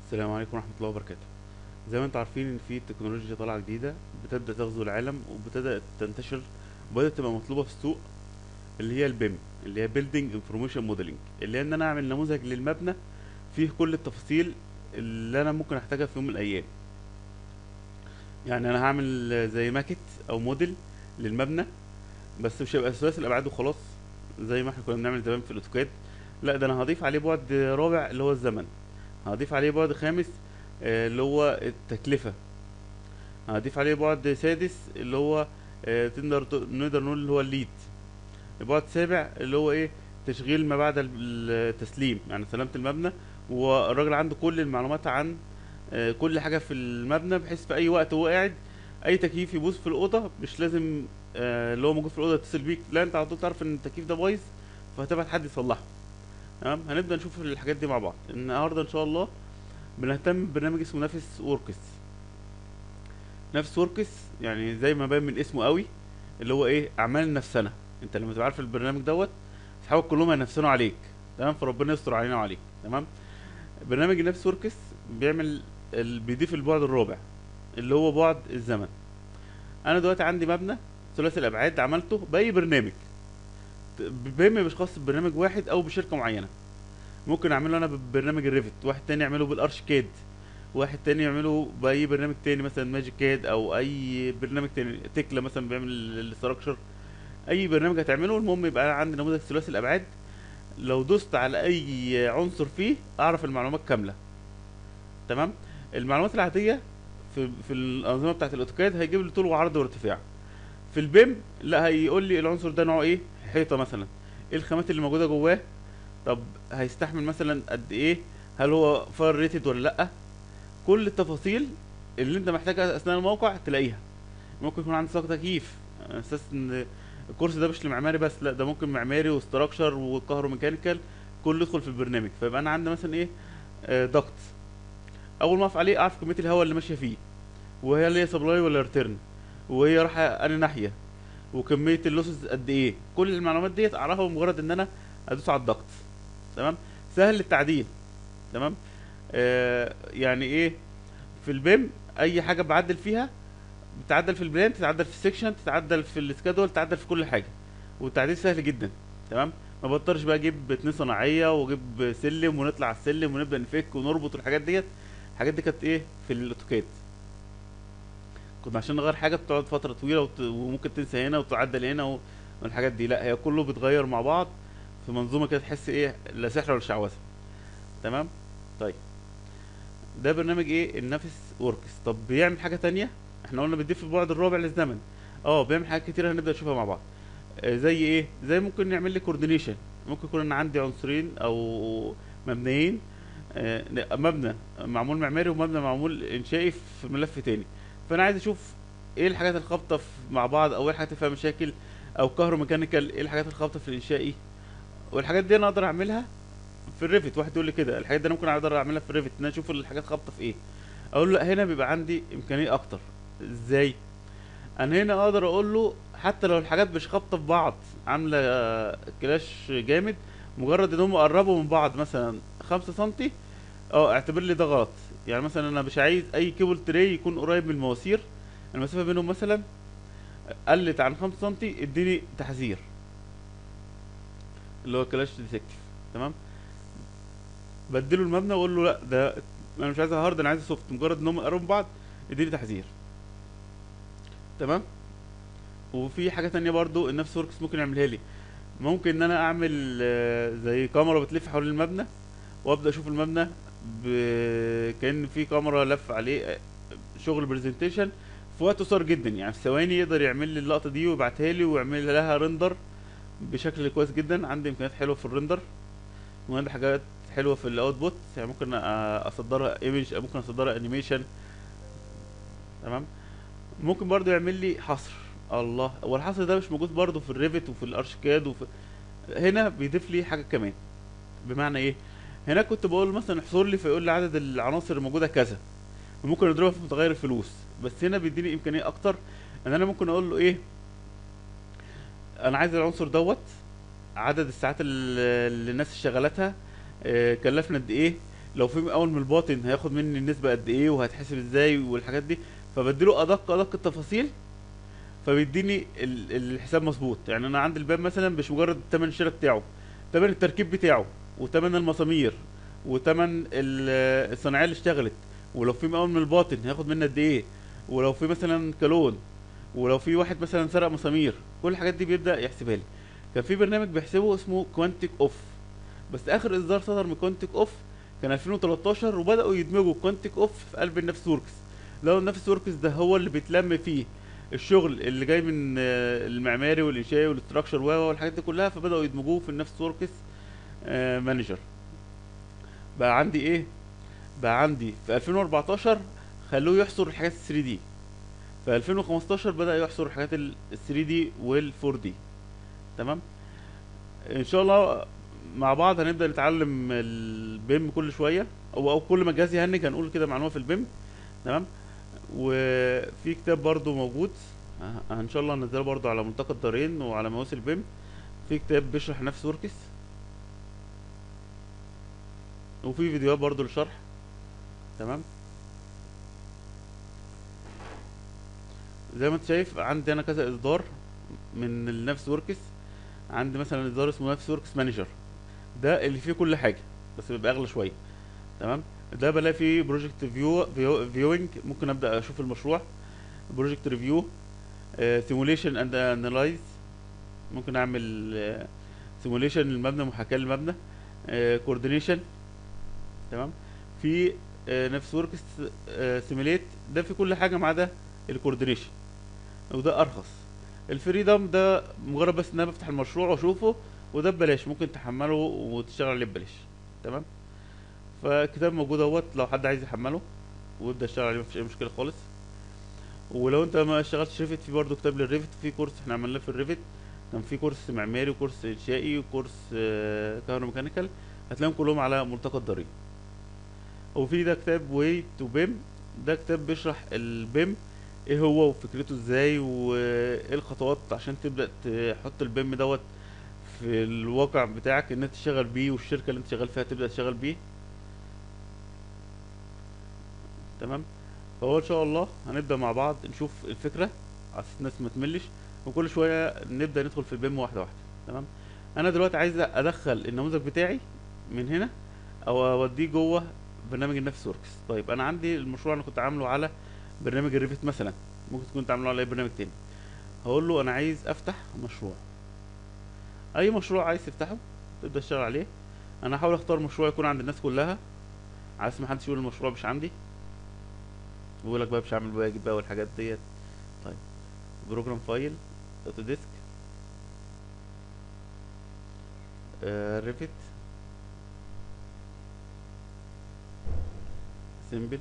السلام عليكم ورحمة الله وبركاته زي ما انتم عارفين ان في تكنولوجيا طالعة جديدة بتبدأ تغزو العالم وبتبدأ تنتشر وبدأت تبقى مطلوبة في السوق اللي هي البيم اللي هي Building Information Modeling اللي هي ان انا اعمل نموذج للمبنى فيه كل التفاصيل اللي انا ممكن احتاجها في يوم من الايام يعني انا هعمل زي ماكت او موديل للمبنى بس مش هيبقى ثلاثي الابعاد وخلاص زي ما احنا كنا بنعمل زمان في الاوتوكاد لا ده انا هضيف عليه بعد رابع اللي هو الزمن هضيف عليه بعد خامس آه، اللي هو التكلفة هضيف عليه بعد سادس اللي هو آه، تقدر ت- نقدر نقول اللي هو الليد بعد سابع اللي هو ايه تشغيل ما بعد ال- التسليم يعني سلامة المبنى والراجل عنده كل المعلومات عن آه، كل حاجة في المبنى بحيث في أي وقت هو قاعد أي تكييف يبوظ في الأوضة مش لازم آه، اللي هو موجود في الأوضة يتصل بيك لا أنت على طول تعرف إن التكييف ده بايظ فهتبعت حد يصلحه تمام هنبدأ نشوف الحاجات دي مع بعض النهارده إن شاء الله بنهتم ببرنامج اسمه نافس وركس نافس وركس يعني زي ما باين من اسمه قوي اللي هو ايه اعمال نفسنا انت لما تبقى عارف البرنامج دوت اصحابك كلهم هينفسنوا عليك تمام فربنا يستر علينا وعليك تمام برنامج نافس وركس بيعمل ال... بيضيف البعد الرابع اللي هو بعد الزمن انا دلوقتي عندي مبنى ثلاثي الابعاد عملته باي برنامج بهم مش خاص ببرنامج واحد او بشركه معينه ممكن اعمله انا ببرنامج الريفت واحد تاني يعمله بالارشكاد واحد تاني يعمله باي برنامج تاني مثلا ماجيك كاد او اي برنامج تاني تكلا مثلا بيعمل الاستراكشر اي برنامج هتعمله المهم يبقى عندي نموذج ثلاثي الابعاد لو دوست على اي عنصر فيه اعرف المعلومات كامله تمام المعلومات العاديه في في الانظمه بتاعه الاوتوكاد هيجيب لي طول وعرض وارتفاع في البيم لا هيقول لي العنصر ده نوعه ايه حيطه مثلا ايه الخامات اللي موجوده جواه طب هيستحمل مثلا قد ايه هل هو فاير ريتد ولا لا كل التفاصيل اللي انت محتاجها اثناء الموقع تلاقيها ممكن يكون عندك ساق تكييف على اساس ان الكورس ده مش لمعماري بس لا ده ممكن معماري وستراكشر وكهروميكانيكال كله يدخل في البرنامج فيبقى انا عندي مثلا ايه آه ضغط اول ما اقف عليه اعرف كميه الهواء اللي ماشيه فيه وهي اللي هي سبلاي ولا ريتيرن وهي رايحه انهي ناحيه وكميه اللوسز قد ايه كل المعلومات ديت اعرفها بمجرد ان انا ادوس على الضغط تمام سهل التعديل تمام آه يعني ايه في البيم اي حاجه بعدل فيها بتعدل في البلان تتعدل في السكشن تتعدل في السكادول تتعدل في كل حاجه والتعديل سهل جدا تمام ما بضطرش بقى اجيب اتنين صناعيه واجيب سلم ونطلع على السلم ونبدا نفك ونربط الحاجات ديت الحاجات دي كانت ايه في الاوتوكاد كنا عشان نغير حاجه بتقعد فتره طويله وت... وممكن تنسى هنا وتعدل هنا و... والحاجات دي لا هي كله بيتغير مع بعض في منظومه كده تحس ايه لا سحر ولا شعوذه تمام طيب ده برنامج ايه النفس وركس طب بيعمل حاجه تانية احنا قلنا بيضيف البعد الرابع للزمن اه بيعمل حاجات كتير هنبدا نشوفها مع بعض آه زي ايه زي ممكن يعمل لي كوردينيشن ممكن يكون انا عندي عنصرين او مبنيين آه لا، مبنى معمول معماري ومبنى معمول انشائي في ملف تاني فانا عايز اشوف ايه الحاجات الخابطه في- مع بعض او ايه الحاجات اللي فيها مشاكل او كهروميكانيكال ايه الحاجات الخابطه في الانشائي والحاجات دي انا اقدر اعملها في الريفت واحد يقول لي كده الحاجات دي انا ممكن اقدر اعملها في الريفت ان انا اشوف الحاجات خابطه في ايه اقول له لا هنا بيبقى عندي امكانيه اكتر ازاي انا هنا اقدر اقول له حتى لو الحاجات مش خابطه في بعض عامله آه، كلاش جامد مجرد ان هم قربوا من بعض مثلا خمسة سنتي اه اعتبر لي ده غلط يعني مثلا انا مش عايز اي كيبل تري يكون قريب من المواسير المسافه بينهم مثلا قلت عن 5 سنتي اديني تحذير اللي هو كلاش ديتكتيف تمام بديله المبنى واقول له لا ده انا مش عايزها هارد انا عايزها سوفت مجرد ان هم قربوا من بعض اديني تحذير تمام وفي حاجه تانية برضو النفس وركس ممكن يعملها لي ممكن ان انا اعمل آه، زي كاميرا بتلف حوالين المبنى وابدا اشوف المبنى ب... كان في كاميرا لف عليه آه، شغل برزنتيشن في وقت قصير جدا يعني في ثواني يقدر يعمل لي اللقطه دي ويبعتها لي ويعمل لها ريندر بشكل كويس جدا عندي امكانيات حلوه في الريندر وعندي حاجات حلوه في الاوتبوت يعني ممكن أ- اصدرها ايمج ممكن اصدرها انيميشن تمام ممكن برضو يعمل لي حصر الله هو الحصر ده مش موجود برضو في الريفت وفي الارشكاد وفي هنا بيضيف لي حاجه كمان بمعنى ايه هنا كنت بقول مثلا احصر لي فيقول لي عدد العناصر الموجوده كذا وممكن اضربها في متغير الفلوس بس هنا بيديني امكانيه اكتر ان انا ممكن اقول له ايه انا عايز العنصر دوت عدد الساعات اللي اللي الناس اشتغلتها آه، كلفنا قد ايه لو في اول من الباطن هياخد مني النسبه قد ايه وهتحسب ازاي والحاجات دي فبديله ادق ادق التفاصيل فبيديني ال- الحساب مظبوط يعني انا عندي الباب مثلا مش مجرد تمن الشراء بتاعه تمن التركيب بتاعه وتمن المسامير وتمن ال- الصناعيه اللي اشتغلت ولو في مقاول من الباطن هياخد مني قد ايه ولو في مثلا كالون ولو في واحد مثلا سرق مسامير كل الحاجات دي بيبدا يحسبها لي كان في برنامج بيحسبه اسمه كوانتيك اوف بس اخر اصدار صدر من كوانتيك اوف كان 2013 وبداوا يدمجوا كوانتيك اوف في قلب النفس وركس لو النفس وركس ده هو اللي بيتلم فيه الشغل اللي جاي من آه، المعماري والانشائي والاستراكشر والحاجات دي كلها فبداوا يدمجوه في النفس وركس آه، مانجر بقى عندي ايه بقى عندي في 2014 خلوه يحصر الحاجات ال 3 دي في 2015 بدأ يحصر الحاجات ال 3 دي وال 4 دي تمام ان شاء الله مع بعض هنبدأ نتعلم البيم كل شوية او او كل ما الجهاز يهنج هنقول كده معلومة في البيم تمام وفي كتاب برضو موجود ه- ان شاء الله هنزله برضو على ملتقى الدارين وعلى مواس البيم في كتاب بيشرح نفس وركس وفي فيديوهات برضو للشرح تمام زي ما انت شايف عندي انا كذا اصدار من النفس وركس عندي مثلا اصدار اسمه نفس وركس مانجر ده اللي فيه كل حاجه بس بيبقى اغلى شويه تمام ده بلاقي فيه بروجكت فيو فيوينج ممكن ابدا اشوف المشروع بروجكت ريفيو سيموليشن اند انالايز ممكن اعمل سيموليشن للمبنى محاكاه للمبنى كوردينيشن تمام في آه، نفس وركس سيميليت ده في كل حاجه ما عدا الكوردينيشن وده ارخص الفريدم ده مجرد بس ان انا بفتح المشروع واشوفه وده ببلاش ممكن تحمله وتشتغل عليه ببلاش تمام فالكتاب موجود اهوت لو حد عايز يحمله ويبدا يشتغل عليه مفيش اي مشكله خالص ولو انت ما اشتغلتش ريفت في برضه كتاب للريفت في كورس احنا عملناه في الريفت كان في كورس معماري وكورس انشائي وكورس آه، كهروميكانيكال هتلاقيهم كلهم على ملتقى الضريب وفي ده كتاب واي تو بيم ده كتاب بيشرح البيم ايه هو وفكرته ازاي وايه الخطوات عشان تبدا تحط البيم دوت في الواقع بتاعك ان انت تشتغل بيه والشركه اللي انت شغال فيها تبدا تشتغل بيه تمام فهو ان شاء الله هنبدا مع بعض نشوف الفكره على اساس الناس ما تملش وكل شويه نبدا ندخل في البيم واحده واحده تمام انا دلوقتي عايز ادخل النموذج بتاعي من هنا او اوديه جوه برنامج النفس وركس طيب انا عندي المشروع انا كنت عامله على برنامج الريفت مثلا ممكن تكون انت عامله على اي برنامج تاني هقول له انا عايز افتح مشروع اي مشروع عايز تفتحه تبدا تشتغل عليه انا هحاول اختار مشروع يكون عند الناس كلها عايز ما حدش يقول المشروع مش عندي بيقول لك بقى مش هعمل واجب بقى والحاجات ديت طيب بروجرام فايل اوتو ديسك آه ريفت سيمبل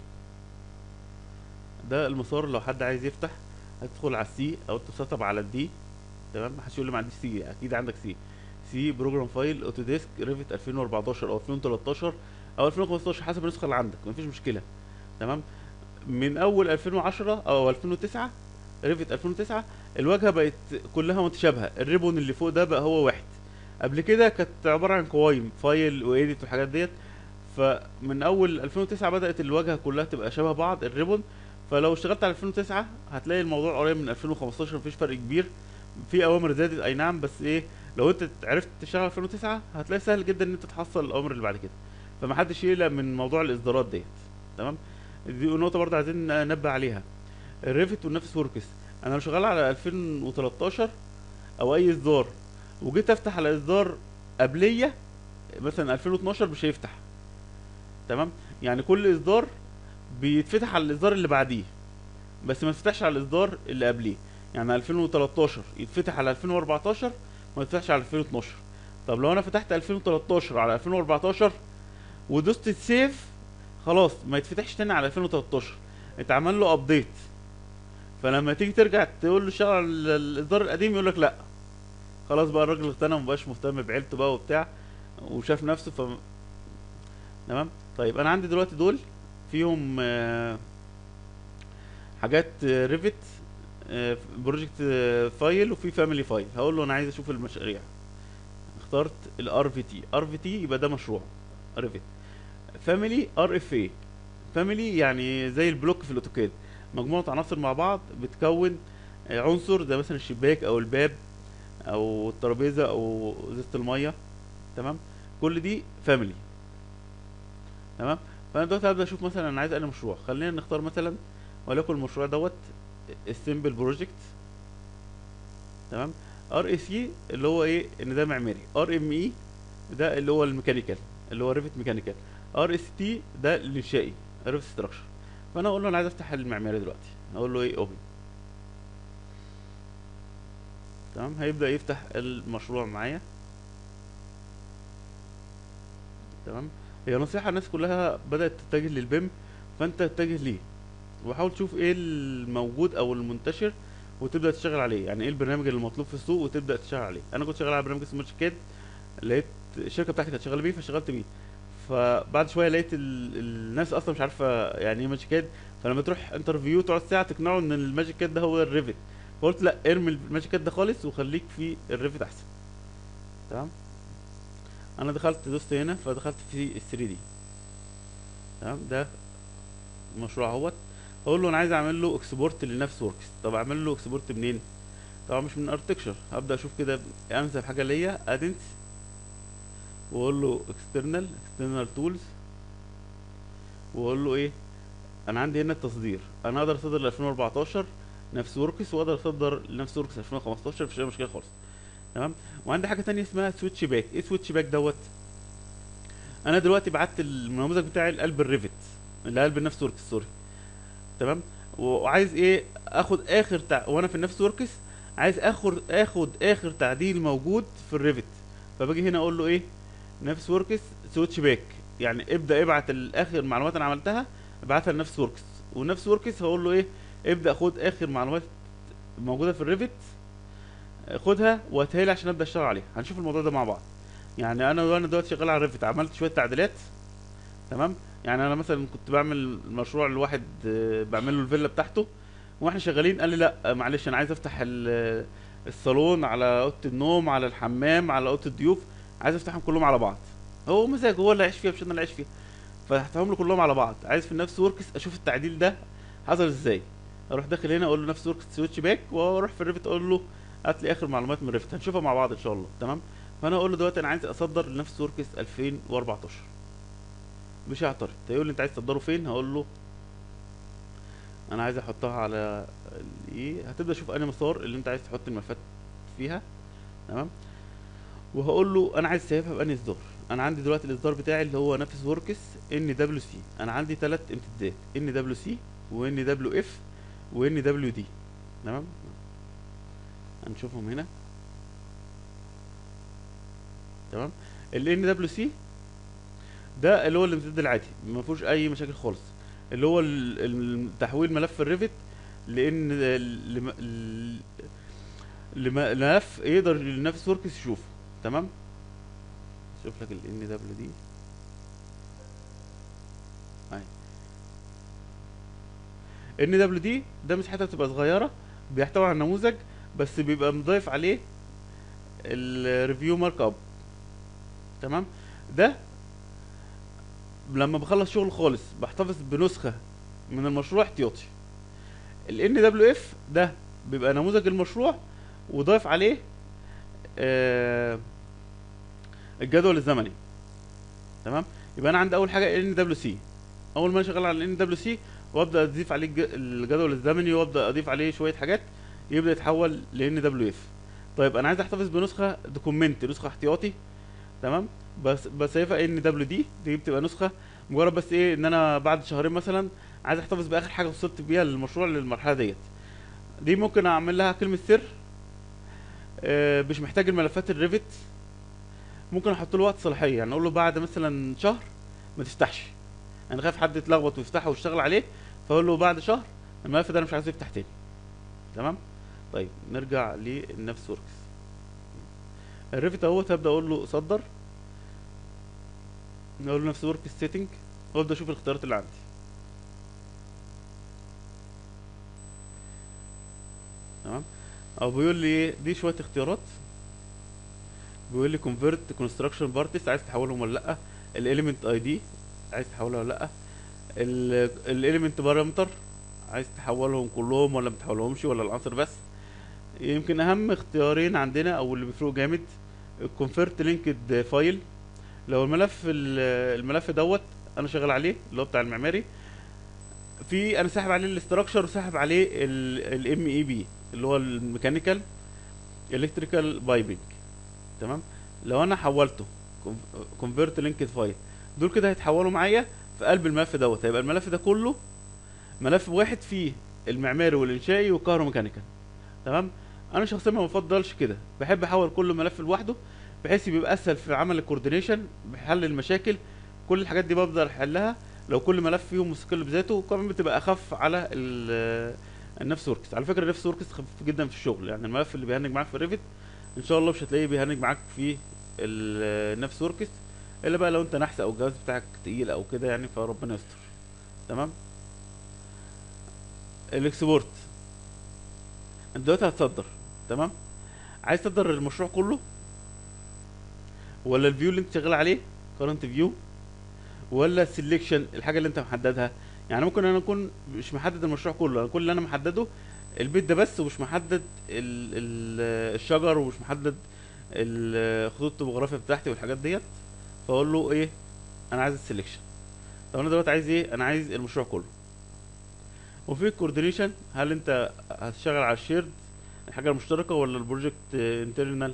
ده المسار لو حد عايز يفتح هتدخل على السي او تسطب على الدي تمام محدش يقول لي ما عنديش سي اكيد عندك سي سي بروجرام فايل اوتو ديسك ريفت 2014 او 2013 او 2015 حسب النسخه اللي عندك مفيش مشكله تمام من اول 2010 او 2009 ريفت 2009 الواجهه بقت كلها متشابهه الريبون اللي فوق ده بقى هو واحد قبل كده كانت عباره عن قوايم فايل وايديت والحاجات ديت فمن اول 2009 بدات الواجهه كلها تبقى شبه بعض الريبون فلو اشتغلت على 2009 هتلاقي الموضوع قريب من 2015 مفيش فرق كبير في اوامر زادت اي نعم بس ايه لو انت عرفت تشتغل على 2009 هتلاقي سهل جدا ان انت تحصل الاوامر اللي بعد كده فمحدش يقلق من موضوع الاصدارات ديت تمام دي نقطه برضه عايزين ننبه عليها الريفت والنفس وركس انا لو شغال على 2013 او اي اصدار وجيت افتح على اصدار قبليه مثلا 2012 مش هيفتح تمام يعني كل اصدار بيتفتح على الاصدار اللي بعديه بس ما يتفتحش على الاصدار اللي قبليه يعني 2013 يتفتح على 2014 ما يتفتحش على 2012 طب لو انا فتحت 2013 على 2014 ودوست سيف خلاص ما يتفتحش تاني على 2013 اتعمل له ابديت فلما تيجي ترجع تقول له اشتغل على الاصدار القديم يقول لك لا خلاص بقى الراجل اغتنى ومبقاش مهتم بعيلته بقى وبتاع وشاف نفسه ف تمام طيب انا عندي دلوقتي دول فيهم آه، حاجات ريفت بروجكت فايل وفي فاميلي فايل هقول له انا عايز اشوف المشاريع اخترت الار في تي ار في تي يبقى ده مشروع ريفت فاميلي ار اف اي فاميلي يعني زي البلوك في الاوتوكاد مجموعه عناصر مع بعض بتكون آه، عنصر زي مثلا الشباك او الباب او الترابيزه او ازازه الميه تمام كل دي فاميلي تمام فانا دلوقتي هبدا اشوف مثلا انا عايز انا مشروع خلينا نختار مثلا وليكن المشروع دوت السيمبل بروجكت تمام ار اي سي اللي هو ايه ان ده معماري ار ام اي ده اللي هو الميكانيكال اللي هو ريفت ميكانيكال ار اس تي ده الانشائي ريفت ستراكشر فانا اقول له انا عايز افتح المعماري دلوقتي اقول له ايه اوبن تمام هيبدا يفتح المشروع معايا تمام هي نصيحة الناس كلها بدأت تتجه للبيم فانت تتجه ليه وحاول تشوف ايه الموجود او المنتشر وتبدأ تشتغل عليه يعني ايه البرنامج اللي مطلوب في السوق وتبدأ تشتغل عليه انا كنت شغال على برنامج اسمه كاد لقيت الشركة بتاعتي كانت شغالة بيه فشغلت بيه فبعد شوية لقيت ال... الناس اصلا مش عارفة يعني ايه ماجيك كاد فلما تروح انترفيو تقعد ساعة تقنعه ان الماجيك كاد ده هو الريفت فقلت لا ارمي الماجيك كاد ده خالص وخليك في الريفت احسن تمام انا دخلت دوست هنا فدخلت في ال 3 دي تمام ده مشروع اهوت اقول له انا عايز اعمل له اكسبورت لنفس وركس طب اعمل له اكسبورت منين طبعا مش من ارتكشر هبدا اشوف كده انسب حاجه ليا ادنس واقول له اكسترنال اكسترنال تولز واقول له ايه انا عندي هنا التصدير انا اقدر اصدر ل 2014 نفس وركس واقدر اصدر لنفس وركس 2015 مفيش اي مشكله خالص تمام وعندي حاجه تانية اسمها سويتش باك ايه سويتش باك دوت انا دلوقتي بعت النموذج بتاعي لقلب الريفت لقلب النفس وركس سوري تمام وعايز ايه اخد اخر تع... وانا في النفس وركس عايز اخد اخد اخر تعديل موجود في الريفت فباجي هنا اقول له ايه نفس وركس سويتش باك يعني ابدا ابعت الاخر معلومات انا عملتها ابعتها لنفس وركس ونفس وركس هقول له ايه ابدا خد اخر معلومات موجوده في الريفت خدها وهاتها لي عشان ابدا اشتغل عليها هنشوف الموضوع ده مع بعض يعني انا وانا دلوقتي شغال على الريفت عملت شويه تعديلات تمام يعني انا مثلا كنت بعمل مشروع لواحد آه، بعمل له الفيلا بتاعته واحنا شغالين قال لي لا آه، معلش انا عايز افتح ال- الصالون على اوضه النوم على الحمام على اوضه الضيوف عايز افتحهم كلهم على بعض هو مزاجه هو اللي هيعيش فيها مش انا اللي هعيش فيها فتحتهم له كلهم على بعض عايز في نفس وركس اشوف التعديل ده حصل ازاي اروح داخل هنا اقول له نفس وركس سويتش باك واروح في الريفت اقول له هات لي اخر معلومات من الريفت هنشوفها مع بعض ان شاء الله تمام فانا اقول له دلوقتي انا عايز اصدر لنفس وركس 2014 مش هيعترض هيقول لي انت عايز تصدره فين هقول له انا عايز احطها على الايه هتبدا تشوف انهي مسار اللي انت عايز تحط الملفات فيها تمام وهقول له انا عايز سايبها بانهي اصدار انا عندي دلوقتي الاصدار بتاعي اللي هو نفس وركس ان دبليو سي انا عندي ثلاث امتدادات ان دبليو سي وان دبليو اف وان دبليو دي تمام هنشوفهم هنا تمام ال ان دبليو سي ده اللي هو الامتداد العادي ما فيهوش اي مشاكل خالص اللي هو ال- ال- تحويل ملف الريفت لان لم- ل- لم- لملف يقدر نفس وركس يشوفه تمام شوف لك ال ان دبليو دي اهي ان دبليو دي ده مساحتها بتبقى صغيره بيحتوي على نموذج بس بيبقى مضايف عليه الريفيو مارك اب تمام ده لما بخلص شغل خالص بحتفظ بنسخه من المشروع احتياطي ال ان دبليو اف ده بيبقى نموذج المشروع وضايف عليه آه الجدول الزمني تمام يبقى انا عندي اول حاجه ان دبليو سي اول ما انا شغال على ان دبليو سي وابدا اضيف عليه الج- الجدول الزمني وابدا اضيف عليه شويه حاجات يبدا يتحول ل ان دبليو اف طيب انا عايز احتفظ بنسخه دوكومنت نسخه احتياطي تمام بس بسيفها ان دبليو دي دي بتبقى نسخه مجرد بس ايه ان انا بعد شهرين مثلا عايز احتفظ باخر حاجه وصلت بيها للمشروع للمرحله ديت دي ممكن اعمل لها كلمه سر آه، مش محتاج الملفات الريفت ممكن احط له وقت صلاحيه يعني اقول له بعد مثلا شهر ما تفتحش انا خايف حد يتلخبط ويفتحه ويشتغل عليه فاقول له بعد شهر الملف ده انا مش عايزه يفتح تاني تمام طيب نرجع للنفس وركس الريفت اهوت هبدا اقول له صدر نقول له نفس ورك سيتنج وابدا اشوف الاختيارات اللي عندي تمام او بيقول لي ايه دي شويه اختيارات بيقول لي convert construction parties عايز تحولهم ولا لا الاليمنت اي دي عايز تحولها ولا لا الاليمنت بارامتر عايز تحولهم كلهم ولا ما تحولهمش ولا العنصر بس يمكن اهم اختيارين عندنا او اللي بيفرقوا جامد الكونفرت لينكد فايل لو الملف ال- الملف دوت انا شغال عليه اللي هو بتاع المعماري في انا ساحب عليه الاستراكشر وساحب عليه الام اي بي اللي هو الميكانيكال الكتريكال بايبنج تمام لو انا حولته كونفرت لينكد فايل دول كده هيتحولوا معايا في قلب الملف دوت هيبقى الملف ده كله ملف واحد فيه المعماري والانشائي والكهروميكانيكال تمام انا شخصيا ما بفضلش كده بحب احول كل ملف لوحده بحيث بيبقى اسهل في عمل الكوردينيشن بحل المشاكل كل الحاجات دي بقدر احلها لو كل ملف فيهم مستقل بذاته وكمان بتبقى اخف على ال- النفس وركس على فكره النفس وركس خفيف جدا في الشغل يعني الملف اللي بيهنج معاك في ريفت ان شاء الله مش هتلاقيه بيهنج معاك في ال- النفس وركس الا بقى لو انت نحس او الجهاز بتاعك تقيل او كده يعني فربنا يستر تمام الاكسبورت انت دلوقتي هتصدر تمام عايز تصدر المشروع كله ولا الفيو اللي انت شغال عليه كارنت فيو ولا السلكشن الحاجه اللي انت محددها يعني ممكن انا اكون مش محدد المشروع كله انا كل اللي انا محدده البيت ده بس ومش محدد ال ال الشجر ومش محدد الخطوط الطبوغرافيه بتاعتي والحاجات ديت فاقول له ايه انا عايز السلكشن طب انا دلوقتي عايز ايه انا عايز المشروع كله وفي الكوردينيشن هل انت هتشتغل على الشيرد الحاجه المشتركه ولا البروجكت انترنال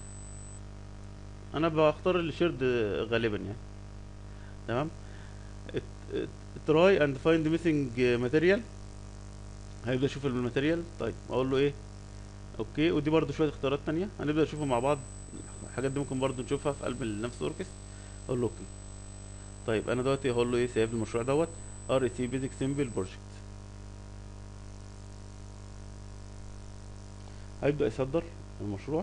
انا بختار الشيرد غالبا يعني تمام تراي اند فايند ميسنج ماتيريال هيبدا يشوف الماتيريال طيب اقول له ايه اوكي ودي برضو شويه اختيارات تانية هنبدا نشوفها مع بعض الحاجات دي ممكن برضو نشوفها في قلب النفس اوركس اقول له اوكي طيب انا دلوقتي هقول له ايه سيف المشروع دوت ار سي بيزك سيمبل بروجكت هيبدا يصدر المشروع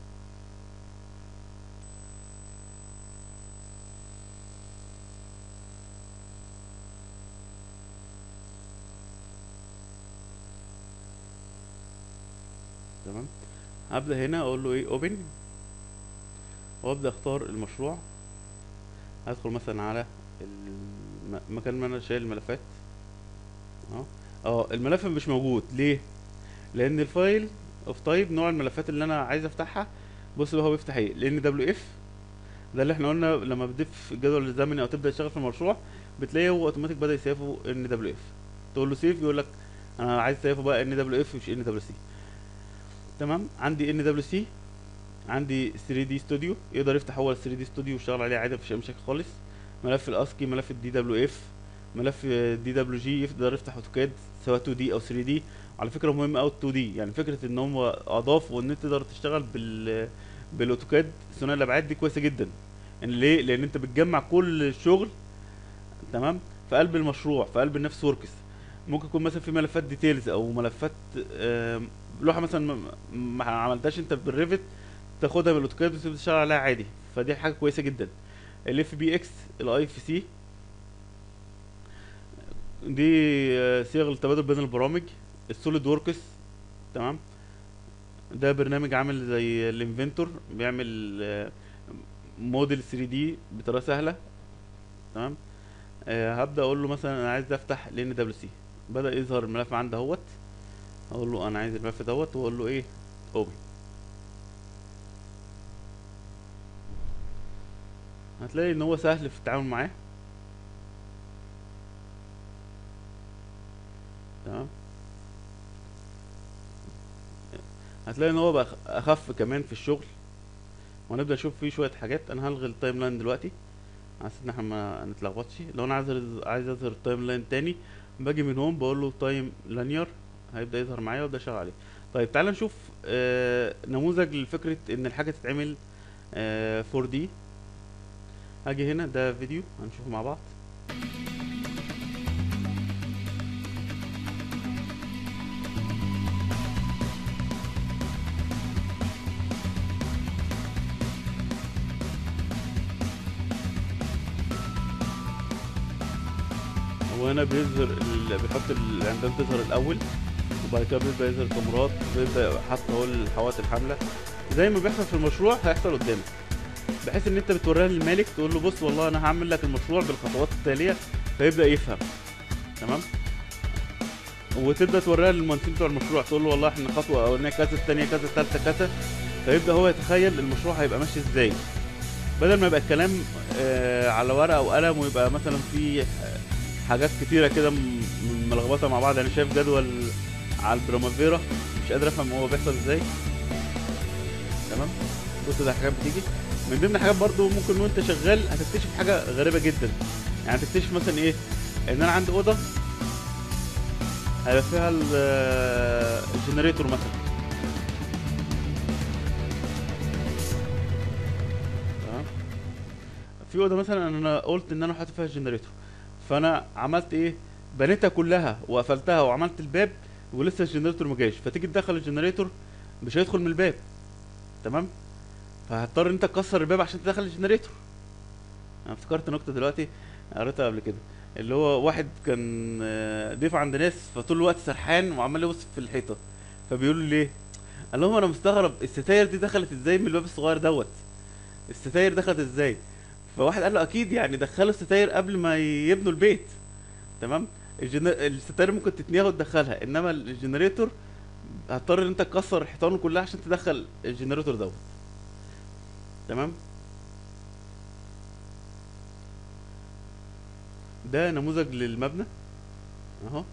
تمام هبدا هنا اقول له ايه اوبن وابدا اختار المشروع هدخل مثلا على الم- المكان ما انا شايل الملفات اهو اه الملف مش موجود ليه لان الفايل اوف تايب نوع الملفات اللي انا عايز افتحها بص بقى هو بيفتح ايه لان دبليو اف ده اللي احنا قلنا لما بتضيف الجدول الزمني او تبدا تشتغل في المشروع بتلاقيه هو اوتوماتيك بدا يسيفه ان دبليو اف تقول له سيف يقول لك انا عايز تسيفه بقى ان دبليو اف مش ان دبليو سي تمام عندي ان دبليو سي عندي 3 دي ستوديو يقدر يفتح هو ال 3 دي ستوديو ويشتغل عليه عادي مفيش اي مشاكل خالص ملف الاسكي ملف الدي دبليو اف ملف دي دبليو جي يقدر يفتح اوتوكاد سواء 2 دي او 3 دي على فكره مهم قوي 2 دي يعني فكره ان هو اضاف وان انت تقدر تشتغل بال بالاوتوكاد ثنائي الابعاد دي كويسه جدا ان ليه لان انت بتجمع كل الشغل تمام في قلب المشروع في قلب النفس وركس ممكن يكون مثلا في ملفات ديتيلز او ملفات آم، لوحه مثلا ما- ما عملتهاش انت بالريفت تاخدها من الاوتوكاد وتبدا تشتغل عليها عادي فدي حاجه كويسه جدا الاف بي اكس الاي اف سي دي آه، صيغ التبادل بين البرامج السوليد وركس تمام ده برنامج عامل زي الانفنتور بيعمل آه، موديل 3 دي بطريقه سهله تمام آه هبدا اقول له مثلا انا عايز افتح لان دبليو سي بدا يظهر الملف عندي اهوت اقول له انا عايز الملف دوت واقول له ايه اوبن هتلاقي ان هو سهل في التعامل معاه تمام هتلاقي ان هو بقى أخ- اخف كمان في الشغل وهنبدا نشوف فيه شويه حاجات انا هلغي التايم لاين دلوقتي عشان ان احنا ما نتلخبطش لو انا عايز أز- عايز اظهر التايم لاين تاني باجي من هون بقول له تايم لانير هيبدا يظهر معايا وابدا اشتغل عليه طيب تعال نشوف آه نموذج لفكره ان الحاجه تتعمل آه 4 دي هاجي هنا ده فيديو هنشوفه مع بعض هو هنا بيظهر ال... بيحط العمدان تظهر الاول وبعد كده بيبدا يظهر الكاميرات بيبدا حاطط اهو الحوائط الحامله زي ما بيحصل في المشروع هيحصل قدامك بحيث ان انت بتوريها للمالك تقول له بص والله انا هعمل لك المشروع بالخطوات التاليه فيبدا يفهم تمام وتبدا توريها للمهندسين بتوع المشروع تقول له والله احنا خطوه اولانيه كذا الثانيه كذا الثالثه كذا فيبدا هو يتخيل المشروع هيبقى ماشي ازاي بدل ما يبقى الكلام آه على ورقه وقلم ويبقى مثلا في حاجات كتيره كده م- م- ملخبطه مع بعض انا شايف جدول على البرامافيرا مش قادر افهم هو بيحصل ازاي تمام بص ده حاجات بتيجي من ضمن حاجات برضو ممكن وانت شغال هتكتشف حاجه غريبه جدا يعني هتكتشف مثلا ايه ان انا عندي اوضه هيبقى فيها ال- الجنريتور مثلا تمام في اوضه مثلا انا قلت ان انا حاطط فيها الجنريتور فانا عملت ايه بنيتها كلها وقفلتها وعملت الباب ولسه الجنريتور ما جاش فتيجي تدخل الجنريتور مش هيدخل من الباب تمام فهتضطر انت تكسر الباب عشان تدخل الجنريتور انا افتكرت نكته دلوقتي قريتها قبل كده اللي هو واحد كان آه، ضيف عند ناس فطول الوقت سرحان وعمال يبص في الحيطه فبيقول له ليه قال لهم انا مستغرب الستاير دي دخلت ازاي من الباب الصغير دوت الستاير دخلت ازاي فواحد قال له اكيد يعني دخلوا الستاير قبل ما يبنوا البيت تمام الجن... الستاير ممكن تتنيها وتدخلها انما الجنريتور هتضطر ان انت تكسر الحيطان كلها عشان تدخل الجنريتور دوت تمام ده نموذج للمبنى اهو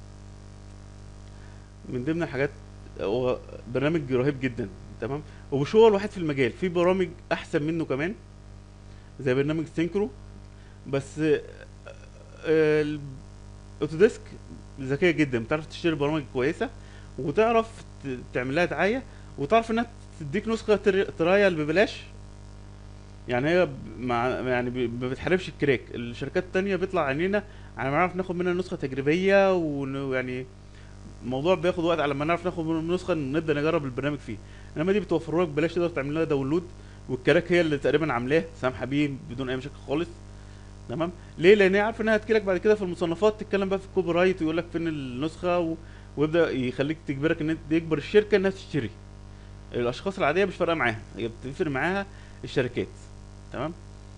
من ضمن الحاجات هو برنامج رهيب جدا تمام ومش هو الوحيد في المجال في برامج احسن منه كمان زي برنامج سينكرو بس آه، آه، الاوتوديسك ذكيه جدا بتعرف تشتري برامج كويسه وتعرف ت- تعمل لها دعايه وتعرف انها تديك نسخه تر- ترايل ببلاش يعني هي ب- مع يعني ب- ما بتحاربش الكراك الشركات التانية بيطلع عينينا على ما نعرف ناخد منها نسخة تجريبية ويعني الموضوع بياخد وقت على ما نعرف ناخد منهم نسخة نبدأ نجرب البرنامج فيه انما دي بتوفر لك بلاش تقدر تعمل لها داونلود والكراك هي اللي تقريبا عاملاه سامحة بيه بدون اي مشاكل خالص تمام ليه لان هي عارفه انها هتجيلك بعد كده في المصنفات تتكلم بقى في الكوبي رايت ويقول لك فين النسخه و... ويبدا يخليك تجبرك ان انت يجبر الشركه انها تشتري الاشخاص العاديه مش فارقه معاها هي بتفرق معاها الشركات تمام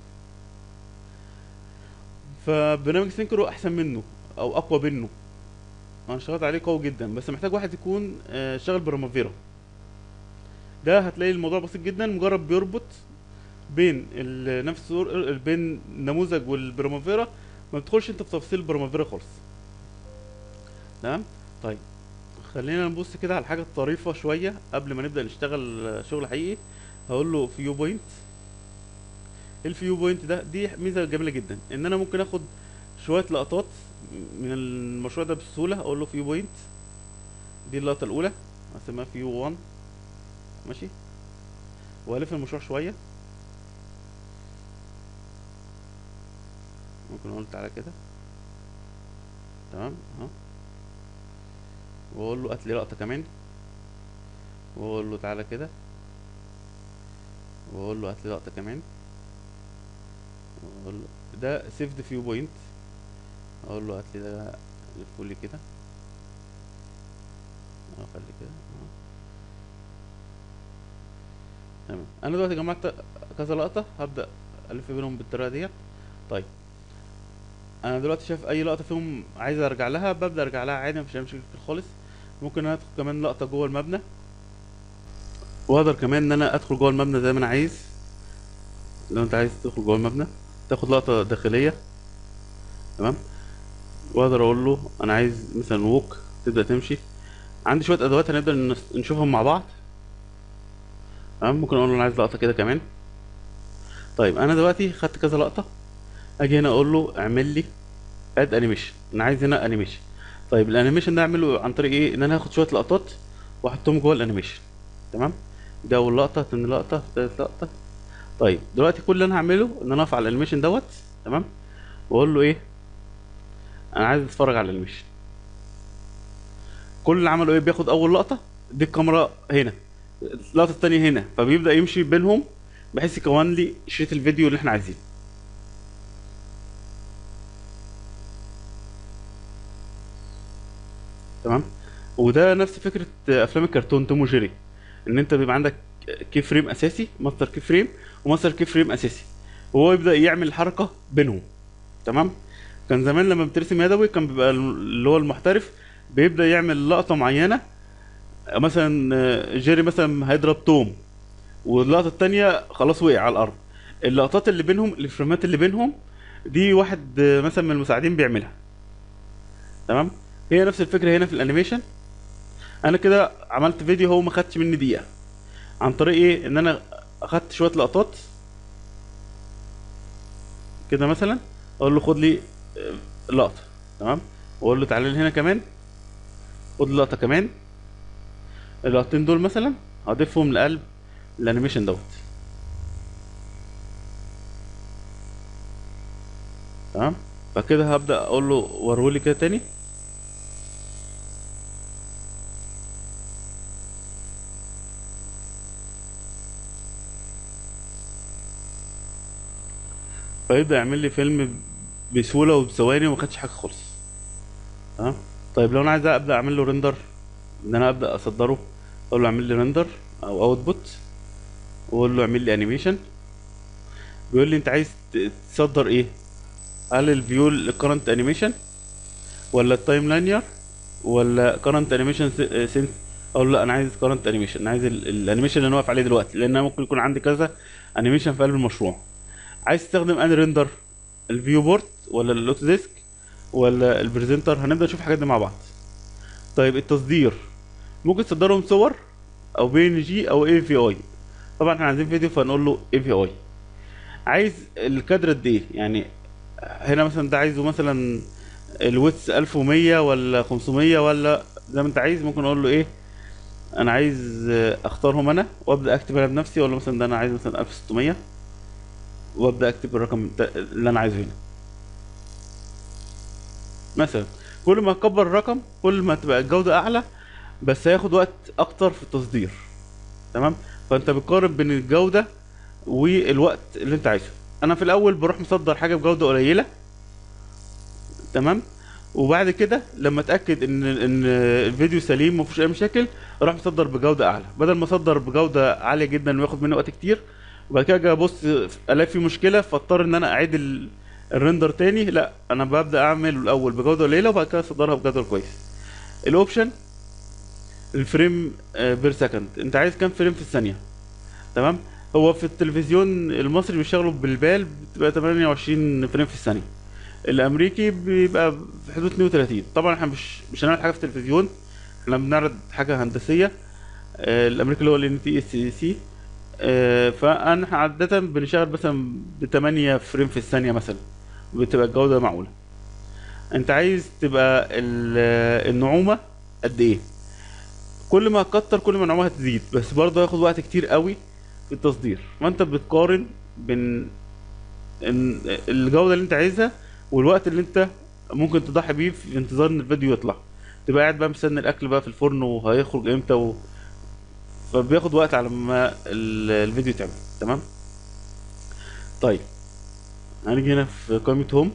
فبرنامج سينكرو احسن منه او اقوى منه انا اشتغلت عليه قوي جدا بس محتاج واحد يكون آه، شغال برامافيرا ده هتلاقي الموضوع بسيط جدا مجرد بيربط بين ال- نفس الصور- بين النموذج والبرامافيرا ما بتدخلش انت في تفاصيل البرامافيرا خالص تمام طيب خلينا نبص كده على حاجه طريفه شويه قبل ما نبدا نشتغل آه، شغل حقيقي هقول له فيو بوينت الفيو بوينت ده دي ميزه جميله جدا ان انا ممكن اخد شويه لقطات من المشروع ده بسهوله اقول له فيو بوينت دي اللقطه الاولى هسميها فيو 1 ماشي والف المشروع شويه ممكن اقول تعالى كده تمام اهو واقول له هات لي لقطه كمان واقول له تعالى كده واقول له هات لي لقطه كمان واقول له ده سيف فيو بوينت اقول له هات لي ده لفه لي كده اه خلي كده اه تمام انا دلوقتي جمعت كذا لقطه هبدا الف بينهم بالطريقه ديت طيب انا دلوقتي شايف اي لقطه فيهم عايز ارجع لها ببدا ارجع لها عادي مفيش اي مشاكل خالص ممكن انا ادخل كمان لقطه جوه المبنى واقدر كمان ان انا ادخل جوه المبنى زي ما انا عايز لو انت عايز تدخل جوه المبنى تاخد لقطه داخليه تمام واقدر اقول له انا عايز مثلا ووك تبدا تمشي عندي شويه ادوات هنبدا نس- نشوفهم مع بعض تمام ممكن اقول له انا عايز لقطه كده كمان طيب انا دلوقتي خدت كذا لقطه اجي هنا اقول له اعمل لي اد انيميشن انا عايز هنا انيميشن طيب الانيميشن ده اعمله عن طريق ايه ان انا هاخد شويه لقطات واحطهم جوه الانيميشن تمام ده اول لقطه تاني لقطه تالت لقطه طيب دلوقتي كل اللي انا هعمله ان انا اقف على الانيميشن دوت تمام واقول له ايه انا عايز اتفرج على الانيميشن كل اللي عمله ايه بياخد اول لقطه دي الكاميرا هنا اللقطه التانية هنا فبيبدا يمشي بينهم بحيث يكون لي شريط الفيديو اللي احنا عايزينه تمام وده نفس فكره افلام الكرتون توم وجيري ان انت بيبقى عندك كي فريم اساسي ماستر كي فريم وماستر كي فريم اساسي وهو يبدا يعمل الحركه بينهم تمام كان زمان لما بترسم يدوي كان بيبقى اللي هو المحترف بيبدا يعمل لقطه معينه مثلا آه، جيري مثلا هيضرب توم واللقطه التانية خلاص وقع على الارض اللقطات اللي بينهم الفريمات اللي بينهم دي واحد آه، مثلا من المساعدين بيعملها تمام هي نفس الفكره هنا في الانيميشن انا كده عملت فيديو هو ما خدش مني دقيقه عن طريق ايه ان انا اخدت شويه لقطات كده مثلا اقول له خد لي آه، لقطه تمام واقول له تعالى لي هنا كمان خد لي لقطه كمان اللقطتين دول مثلا هضيفهم لقلب الانيميشن دوت تمام فكده هبدا اقول له ورولي كده تاني فيبدا يعمل لي فيلم بسهوله وبثواني وما خدش حاجه خالص تمام طيب لو انا عايز ابدا اعمل له ريندر ان انا ابدا اصدره اقول له اعمل لي ريندر او اوتبوت واقول له اعمل لي انيميشن بيقول لي انت عايز ت- تصدر ايه هل الفيو الكرنت انيميشن ولا التايم لاينير ولا كرنت انيميشن سنس اقول له لا انا عايز كرنت انيميشن انا عايز ال- الانيميشن اللي انا واقف عليه دلوقتي لان انا ممكن يكون عندي كذا انيميشن في قلب المشروع عايز تستخدم اني ريندر الفيو بورت ولا الاوتو ديسك ولا البريزنتر هنبدا نشوف الحاجات دي مع بعض طيب التصدير ممكن تصدرهم صور او بي ان جي او اي في اي طبعا احنا عايزين فيديو فنقول له اي في اي عايز الكادر قد ايه يعني هنا مثلا ده عايزه مثلا الويتس 1100 ولا 500 ولا زي ما انت عايز ممكن اقول له ايه انا عايز آه، اختارهم انا وابدا اكتب انا بنفسي اقول له مثلا ده انا عايز مثلا 1600 وابدا اكتب الرقم ده اللي انا عايزه هنا مثلا كل ما تكبر الرقم كل ما تبقى الجوده اعلى بس هياخد وقت اكتر في التصدير تمام فانت بتقارن بين الجوده والوقت اللي انت عايزه انا في الاول بروح مصدر حاجه بجوده قليله تمام وبعد كده لما اتاكد ان ان الفيديو سليم ومفيش اي مشاكل اروح مصدر بجوده اعلى بدل ما اصدر بجوده عاليه جدا وياخد مني وقت كتير وبعد كده اجي ابص الاقي في مشكله فاضطر ان انا اعيد ال- الريندر تاني لا انا ببدا اعمل الاول بجوده قليله وبعد كده اصدرها بجوده كويس الاوبشن الفريم بير سكند انت عايز كام فريم في الثانيه تمام هو في التلفزيون المصري بيشتغلوا بالبال بتبقى 28 فريم في الثانيه الامريكي بيبقى في حدود 32 طبعا احنا مش مش هنعمل حاجه في التلفزيون احنا بنعرض حاجه هندسيه آه، الامريكي اللي هو ال تي اس سي فانا عاده بنشتغل مثلا ب 8 فريم في الثانيه مثلا بتبقى الجوده معقوله انت عايز تبقى ال- النعومه قد ايه كل ما هتكتر كل ما النعومه هتزيد بس برضه هياخد وقت كتير قوي في التصدير فانت بتقارن بين إن الجوده اللي انت عايزها والوقت اللي انت ممكن تضحي بيه في انتظار ان الفيديو يطلع تبقى قاعد بقى مستني الاكل بقى في الفرن وهيخرج امتى و... فبياخد وقت على ما ال- الفيديو يتعمل تمام طيب هنيجي هنا في قائمة هوم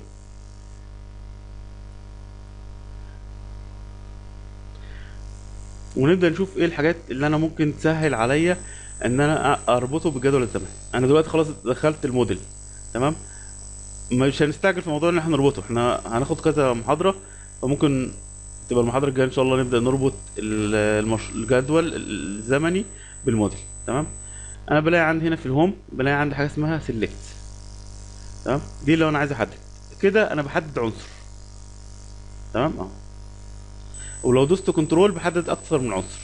ونبدأ نشوف ايه الحاجات اللي انا ممكن تسهل عليا ان انا أ- اربطه بجدول الزمن انا دلوقتي خلاص دخلت الموديل تمام مش هنستعجل في موضوع ان احنا نربطه احنا هناخد كذا محاضرة فممكن تبقى المحاضرة الجاية ان شاء الله نبدأ نربط ال- المش... الجدول الزمني بالموديل تمام انا بلاقي عندي هنا في الهوم بلاقي عندي حاجة اسمها سيلكت تمام دي لو انا عايز احدد كده انا بحدد عنصر تمام اه ولو دوست كنترول بحدد اكثر من عنصر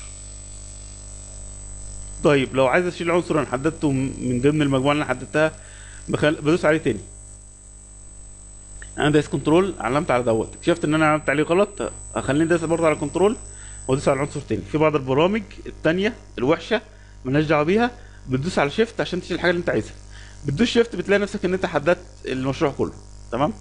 طيب لو عايز اشيل عنصر انا حددته م- من ضمن المجموعه اللي انا حددتها بخل... بدوس عليه تاني انا دايس كنترول علمت على دوت اكتشفت ان انا علمت عليه غلط هخليني دايس برضه على كنترول وادوس على عنصر تاني في بعض البرامج التانية الوحشه ملهاش دعوه بيها بتدوس على شيفت عشان تشيل الحاجه اللي انت عايزها بتدوس شيفت بتلاقي نفسك ان انت حددت المشروع كله تمام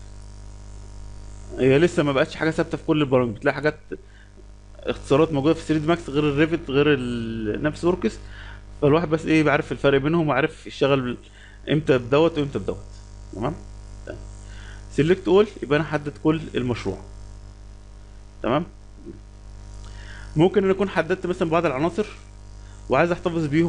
هي لسه ما بقتش حاجه ثابته في كل البرامج بتلاقي حاجات اختصارات موجوده في 3 دي ماكس غير الريفت غير ال- نفس وركس فالواحد بس ايه بيعرف الفرق بينهم وعارف يشتغل امتى بدوت وامتى بدوت تمام سيلكت اول يبقى انا حدد كل المشروع تمام ممكن انا اكون حددت مثلا بعض العناصر وعايز احتفظ بيهم